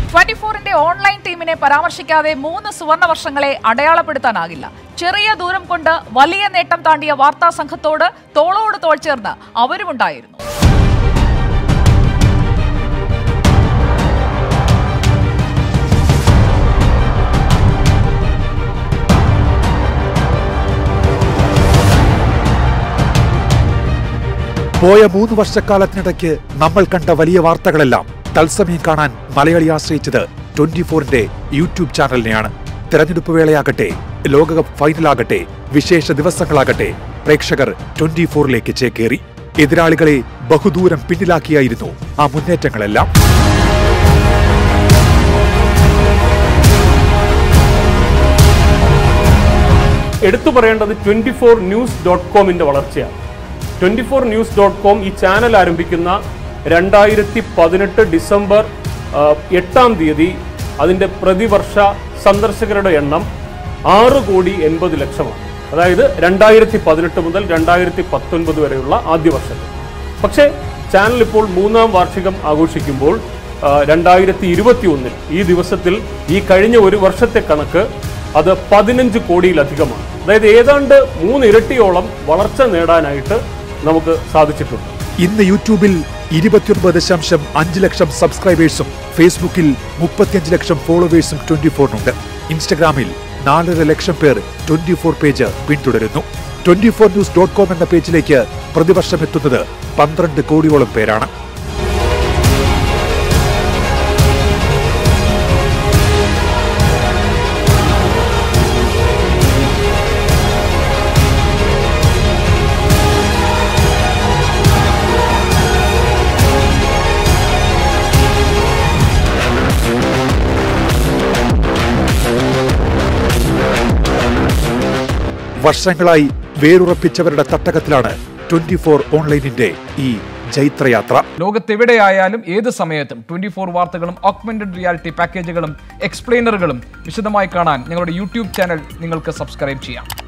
twenty ഫോറിന്റെ online ടീമിനെ പരാമർശിക്കാതെ മൂന്ന് സുവർണ വർഷങ്ങളെ അടയാളപ്പെടുത്താനാകില്ല ചെറിയ ദൂരം കൊണ്ട് വലിയ നേട്ടം താണ്ടിയ വാർത്താ സംഘത്തോട് തോളോട് തോൾ ചേർന്ന് അവരുമുണ്ടായിരുന്നു പോയ മൂന്ന് വർഷക്കാലത്തിനിടയ്ക്ക് നമ്മൾ കണ്ട വലിയ വാർത്തകളെല്ലാം തത്സമയം കാണാൻ മലയാളി ആശ്രയിച്ചത് ട്വന്റി ഫോറിന്റെ യൂട്യൂബ് ചാനലിനെയാണ് തെരഞ്ഞെടുപ്പ് വേളയാകട്ടെ ലോകകപ്പ് ഫൈനലാകട്ടെ വിശേഷ ദിവസങ്ങളാകട്ടെ പ്രേക്ഷകർ ട്വന്റി ഫോറിലേക്ക് ചേക്കേറി എതിരാളികളെ ബഹുദൂരം പിന്നിലാക്കിയായിരുന്നു ആ മുന്നേറ്റങ്ങളെല്ലാം എടുത്തു പറയേണ്ടത് ട്വന്റി ഫോർ ന്യൂസ് ഡോട്ട് കോമിന്റെ വളർച്ചയാണ് twenty four news dot com ഈ ചാനൽ ആരംഭിക്കുന്ന രണ്ടായിരത്തി പതിനെട്ട് ഡിസംബർ ആ, എട്ടാം തീയതി അതിന്റെ പ്രതിവർഷ സന്ദർശകരുടെ എണ്ണം ആറ് കോടി എൺപത് ലക്ഷമാണ് അതായത് രണ്ടായിരത്തി പതിനെട്ട് മുതൽ രണ്ടായിരത്തി പത്തൊൻപത് വരെയുള്ള ആദ്യ വർഷത്തിൽ പക്ഷേ ചാനൽ ഇപ്പോൾ മൂന്നാം വാർഷികം ആഘോഷിക്കുമ്പോൾ രണ്ടായിരത്തി ഇരുപത്തി ഒന്നിൽ ഈ ദിവസത്തിൽ ഈ കഴിഞ്ഞ ഒരു വർഷത്തെ കണക്ക് അത് പതിനഞ്ച് കോടിയിലധികമാണ് അതായത് ഏതാണ്ട് മൂന്നിരട്ടിയോളം വളർച്ച നേടാനായിട്ട് നമുക്ക് സാധിച്ചിട്ടുണ്ട് ഇന്ന് യൂട്യൂബിൽ ഇരുപത്തിയൊൻപത് ദശാംശം അഞ്ച് ലക്ഷം സബ്സ്ക്രൈബേഴ്സും ഫേസ്ബുക്കിൽ മുപ്പത്തിയഞ്ച് ലക്ഷം ഫോളോവേഴ്സും ട്വന്റി ഫോറിനുണ്ട് ഇൻസ്റ്റഗ്രാമിൽ നാലര ലക്ഷം പേർ ട്വന്റി ഫോർ പേജ് പിന്തുടരുന്നു twenty four news dot com എന്ന പേജിലേക്ക് പ്രതിവർഷം എത്തുന്നത് പന്ത്രണ്ട് കോടിയോളം പേരാണ് വർഷങ്ങളായി വേരുറപ്പിച്ചവരുടെ തട്ടകത്തിലാണ് ട്വന്റി ഫോർ ഓൺലൈനിന്റെ ഈ ജൈത്രയാത്ര ലോകത്തെവിടെയായാലും ഏത് സമയത്തും ട്വന്റി ഫോർ വാർത്തകളും ഓഗ്മെന്റഡ് റിയാലിറ്റി പാക്കേജുകളും എക്സ്പ്ലെയിനറുകളും വിശദമായി കാണാൻ ഞങ്ങളുടെ യൂട്യൂബ് ചാനൽ നിങ്ങൾക്ക് സബ്സ്ക്രൈബ് ചെയ്യാം